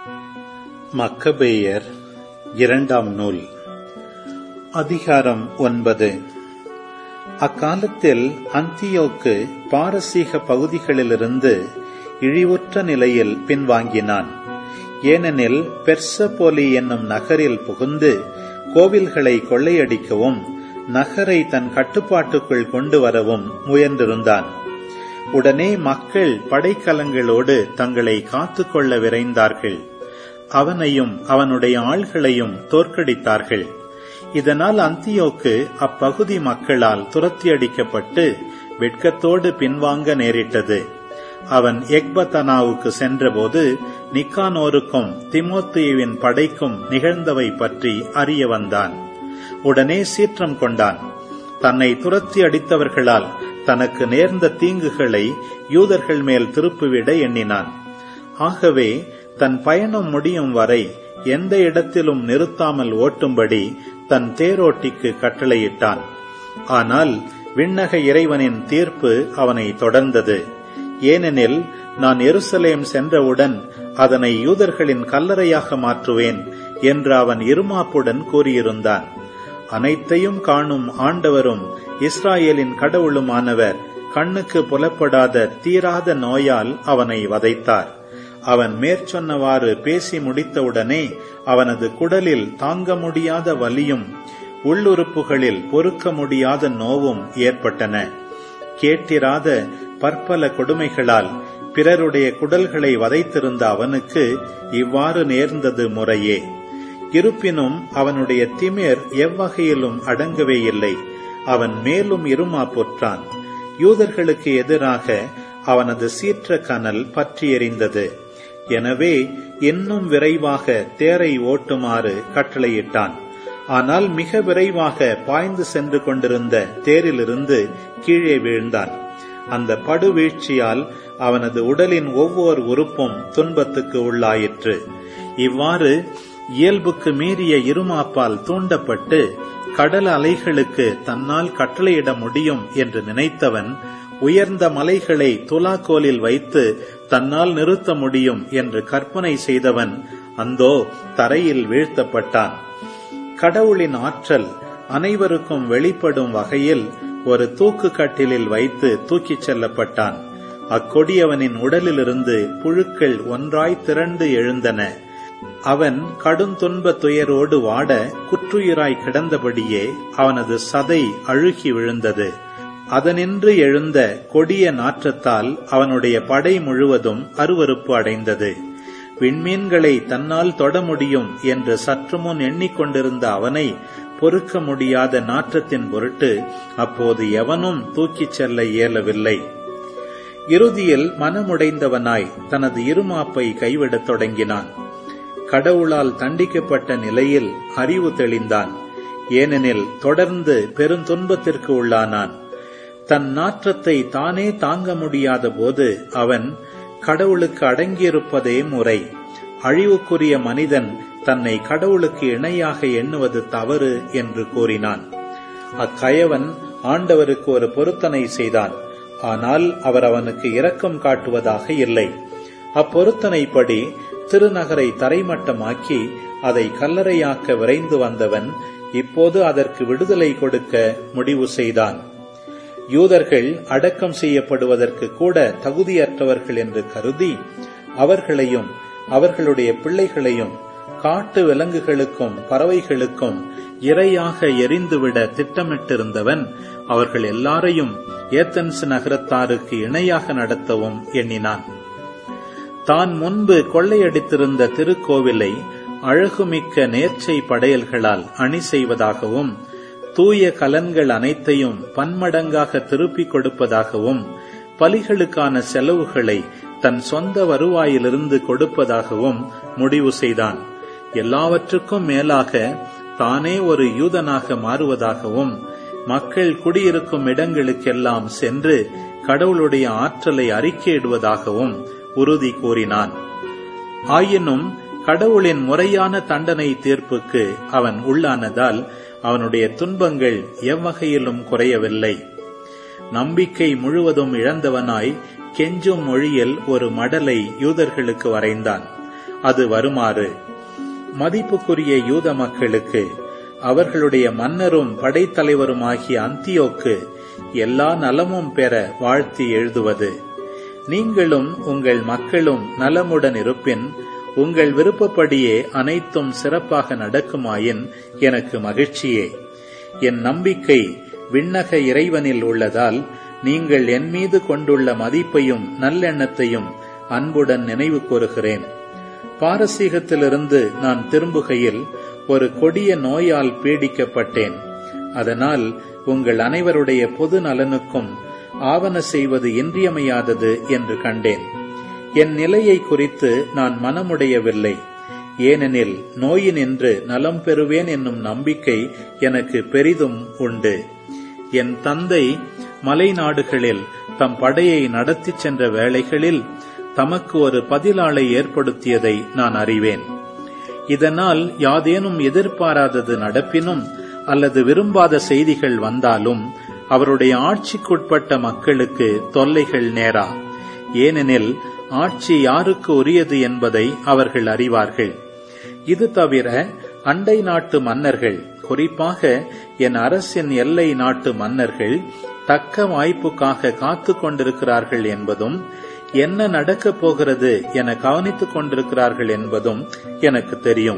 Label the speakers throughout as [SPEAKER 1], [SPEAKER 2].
[SPEAKER 1] மக்கபேயர் இரண்டாம் நூல் அதிகாரம் ஒன்பது அக்காலத்தில் அந்தியோக்கு பாரசீக பகுதிகளிலிருந்து இழிவுற்ற நிலையில் பின்வாங்கினான் ஏனெனில் பெர்சபோலி என்னும் நகரில் புகுந்து கோவில்களை கொள்ளையடிக்கவும் நகரை தன் கட்டுப்பாட்டுக்குள் கொண்டு வரவும் முயன்றிருந்தான் உடனே மக்கள் படைக்கலங்களோடு தங்களை காத்துக்கொள்ள விரைந்தார்கள் அவனையும் அவனுடைய ஆள்களையும் தோற்கடித்தார்கள் இதனால் அந்தியோக்கு அப்பகுதி மக்களால் துரத்தியடிக்கப்பட்டு வெட்கத்தோடு பின்வாங்க நேரிட்டது அவன் எக்பத்தனாவுக்கு சென்றபோது நிக்கானோருக்கும் திமோத்தேயுவின் படைக்கும் நிகழ்ந்தவை பற்றி அறிய வந்தான் உடனே சீற்றம் கொண்டான் தன்னை துரத்தி அடித்தவர்களால் தனக்கு நேர்ந்த தீங்குகளை யூதர்கள் மேல் திருப்பிவிட எண்ணினான் ஆகவே தன் பயணம் முடியும் வரை எந்த இடத்திலும் நிறுத்தாமல் ஓட்டும்படி தன் தேரோட்டிக்கு கட்டளையிட்டான் ஆனால் விண்ணக இறைவனின் தீர்ப்பு அவனை தொடர்ந்தது ஏனெனில் நான் எருசலேம் சென்றவுடன் அதனை யூதர்களின் கல்லறையாக மாற்றுவேன் என்று அவன் இருமாப்புடன் கூறியிருந்தான் அனைத்தையும் காணும் ஆண்டவரும் இஸ்ராயேலின் கடவுளுமானவர் கண்ணுக்கு புலப்படாத தீராத நோயால் அவனை வதைத்தார் அவன் மேற்சொன்னவாறு பேசி முடித்தவுடனே அவனது குடலில் தாங்க முடியாத வலியும் உள்ளுறுப்புகளில் பொறுக்க முடியாத நோவும் ஏற்பட்டன கேட்டிராத பற்பல கொடுமைகளால் பிறருடைய குடல்களை வதைத்திருந்த அவனுக்கு இவ்வாறு நேர்ந்தது முறையே இருப்பினும் அவனுடைய திமிர் எவ்வகையிலும் அடங்கவே இல்லை அவன் மேலும் இருமாப்புற்றான் யூதர்களுக்கு எதிராக அவனது சீற்ற கனல் பற்றி எறிந்தது எனவே இன்னும் விரைவாக தேரை ஓட்டுமாறு கட்டளையிட்டான் ஆனால் மிக விரைவாக பாய்ந்து சென்று கொண்டிருந்த தேரிலிருந்து கீழே வீழ்ந்தான் அந்த படுவீழ்ச்சியால் அவனது உடலின் ஒவ்வொரு உறுப்பும் துன்பத்துக்கு உள்ளாயிற்று இவ்வாறு இயல்புக்கு மீறிய இருமாப்பால் தூண்டப்பட்டு கடல் அலைகளுக்கு தன்னால் கட்டளையிட முடியும் என்று நினைத்தவன் உயர்ந்த மலைகளை துலாக்கோலில் வைத்து தன்னால் நிறுத்த முடியும் என்று கற்பனை செய்தவன் அந்தோ தரையில் வீழ்த்தப்பட்டான் கடவுளின் ஆற்றல் அனைவருக்கும் வெளிப்படும் வகையில் ஒரு தூக்கு கட்டிலில் வைத்து தூக்கிச் செல்லப்பட்டான் அக்கொடியவனின் உடலிலிருந்து புழுக்கள் ஒன்றாய் திரண்டு எழுந்தன அவன் கடுந்துன்ப துயரோடு வாட குற்றுயிராய் கிடந்தபடியே அவனது சதை அழுகி விழுந்தது அதனின்று எழுந்த கொடிய நாற்றத்தால் அவனுடைய படை முழுவதும் அருவறுப்பு அடைந்தது விண்மீன்களை தன்னால் தொட முடியும் என்று சற்று முன் எண்ணிக்கொண்டிருந்த அவனை பொறுக்க முடியாத நாற்றத்தின் பொருட்டு அப்போது எவனும் தூக்கிச் செல்ல இயலவில்லை இறுதியில் மனமுடைந்தவனாய் தனது இருமாப்பை கைவிடத் தொடங்கினான் கடவுளால் தண்டிக்கப்பட்ட நிலையில் அறிவு தெளிந்தான் ஏனெனில் தொடர்ந்து பெருந்துன்பத்திற்கு உள்ளானான் தன் நாற்றத்தை தானே தாங்க முடியாத போது அவன் கடவுளுக்கு அடங்கியிருப்பதே முறை அழிவுக்குரிய மனிதன் தன்னை கடவுளுக்கு இணையாக எண்ணுவது தவறு என்று கூறினான் அக்கயவன் ஆண்டவருக்கு ஒரு பொருத்தனை செய்தான் ஆனால் அவர் அவனுக்கு இரக்கம் காட்டுவதாக இல்லை அப்பொருத்தனைப்படி திருநகரை தரைமட்டமாக்கி அதை கல்லறையாக்க விரைந்து வந்தவன் இப்போது அதற்கு விடுதலை கொடுக்க முடிவு செய்தான் யூதர்கள் அடக்கம் செய்யப்படுவதற்கு கூட தகுதியற்றவர்கள் என்று கருதி அவர்களையும் அவர்களுடைய பிள்ளைகளையும் காட்டு விலங்குகளுக்கும் பறவைகளுக்கும் இரையாக எரிந்துவிட திட்டமிட்டிருந்தவன் அவர்கள் எல்லாரையும் ஏத்தன்ஸ் நகரத்தாருக்கு இணையாக நடத்தவும் எண்ணினான் தான் முன்பு கொள்ளையடித்திருந்த திருக்கோவிலை அழகுமிக்க நேர்ச்சை படையல்களால் அணி செய்வதாகவும் தூய கலன்கள் அனைத்தையும் பன்மடங்காக திருப்பிக் கொடுப்பதாகவும் பலிகளுக்கான செலவுகளை தன் சொந்த வருவாயிலிருந்து கொடுப்பதாகவும் முடிவு செய்தான் எல்லாவற்றுக்கும் மேலாக தானே ஒரு யூதனாக மாறுவதாகவும் மக்கள் குடியிருக்கும் இடங்களுக்கெல்லாம் சென்று கடவுளுடைய ஆற்றலை அறிக்கையிடுவதாகவும் உறுதி கூறினான் ஆயினும் கடவுளின் முறையான தண்டனை தீர்ப்புக்கு அவன் உள்ளானதால் அவனுடைய துன்பங்கள் எவ்வகையிலும் குறையவில்லை நம்பிக்கை முழுவதும் இழந்தவனாய் கெஞ்சும் மொழியில் ஒரு மடலை யூதர்களுக்கு வரைந்தான் அது வருமாறு மதிப்புக்குரிய யூத மக்களுக்கு அவர்களுடைய மன்னரும் படைத்தலைவருமாகிய அந்தியோக்கு எல்லா நலமும் பெற வாழ்த்தி எழுதுவது நீங்களும் உங்கள் மக்களும் நலமுடன் இருப்பின் உங்கள் விருப்பப்படியே அனைத்தும் சிறப்பாக நடக்குமாயின் எனக்கு மகிழ்ச்சியே என் நம்பிக்கை விண்ணக இறைவனில் உள்ளதால் நீங்கள் என் மீது கொண்டுள்ள மதிப்பையும் நல்லெண்ணத்தையும் அன்புடன் நினைவு கூறுகிறேன் பாரசீகத்திலிருந்து நான் திரும்புகையில் ஒரு கொடிய நோயால் பீடிக்கப்பட்டேன் அதனால் உங்கள் அனைவருடைய பொது நலனுக்கும் ஆவண செய்வது இன்றியமையாதது என்று கண்டேன் என் நிலையை குறித்து நான் மனமுடையவில்லை ஏனெனில் நோயினின்று நலம் பெறுவேன் என்னும் நம்பிக்கை எனக்கு பெரிதும் உண்டு என் தந்தை மலை நாடுகளில் தம் படையை நடத்திச் சென்ற வேளைகளில் தமக்கு ஒரு பதிலாளை ஏற்படுத்தியதை நான் அறிவேன் இதனால் யாதேனும் எதிர்பாராதது நடப்பினும் அல்லது விரும்பாத செய்திகள் வந்தாலும் அவருடைய ஆட்சிக்குட்பட்ட மக்களுக்கு தொல்லைகள் நேரா ஏனெனில் ஆட்சி யாருக்கு உரியது என்பதை அவர்கள் அறிவார்கள் இது தவிர அண்டை நாட்டு மன்னர்கள் குறிப்பாக என் அரசின் எல்லை நாட்டு மன்னர்கள் தக்க வாய்ப்புக்காக காத்து கொண்டிருக்கிறார்கள் என்பதும் என்ன நடக்கப் போகிறது என கவனித்துக் கொண்டிருக்கிறார்கள் என்பதும் எனக்கு தெரியும்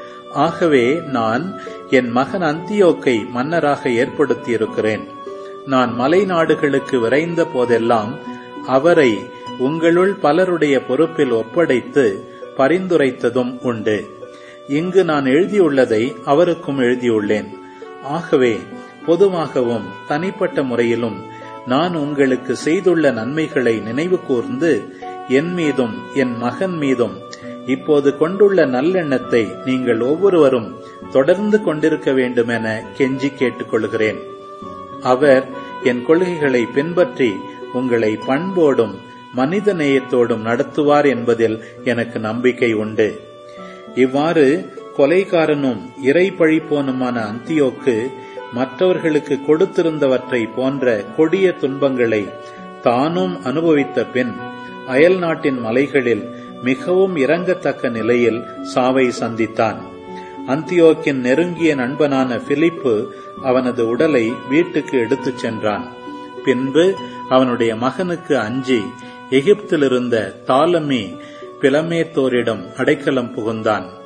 [SPEAKER 1] ஆகவே நான் என் மகன் அந்தியோக்கை மன்னராக ஏற்படுத்தியிருக்கிறேன் நான் மலை நாடுகளுக்கு விரைந்த போதெல்லாம் அவரை உங்களுள் பலருடைய பொறுப்பில் ஒப்படைத்து பரிந்துரைத்ததும் உண்டு இங்கு நான் எழுதியுள்ளதை அவருக்கும் எழுதியுள்ளேன் ஆகவே பொதுவாகவும் தனிப்பட்ட முறையிலும் நான் உங்களுக்கு செய்துள்ள நன்மைகளை நினைவு கூர்ந்து என் மீதும் என் மகன் மீதும் இப்போது கொண்டுள்ள நல்லெண்ணத்தை நீங்கள் ஒவ்வொருவரும் தொடர்ந்து கொண்டிருக்க வேண்டுமென கெஞ்சி கேட்டுக்கொள்கிறேன் அவர் என் கொள்கைகளை பின்பற்றி உங்களை பண்போடும் மனித நேயத்தோடும் நடத்துவார் என்பதில் எனக்கு நம்பிக்கை உண்டு இவ்வாறு கொலைகாரனும் இறை பழிப்போனுமான அந்தியோக்கு மற்றவர்களுக்கு கொடுத்திருந்தவற்றை போன்ற கொடிய துன்பங்களை தானும் அனுபவித்த பின் அயல் நாட்டின் மலைகளில் மிகவும் இறங்கத்தக்க நிலையில் சாவை சந்தித்தான் அந்தியோக்கின் நெருங்கிய நண்பனான பிலிப்பு அவனது உடலை வீட்டுக்கு எடுத்துச் சென்றான் பின்பு அவனுடைய மகனுக்கு அஞ்சி எகிப்திலிருந்த தாலமி பிலமேத்தோரிடம் அடைக்கலம் புகுந்தான்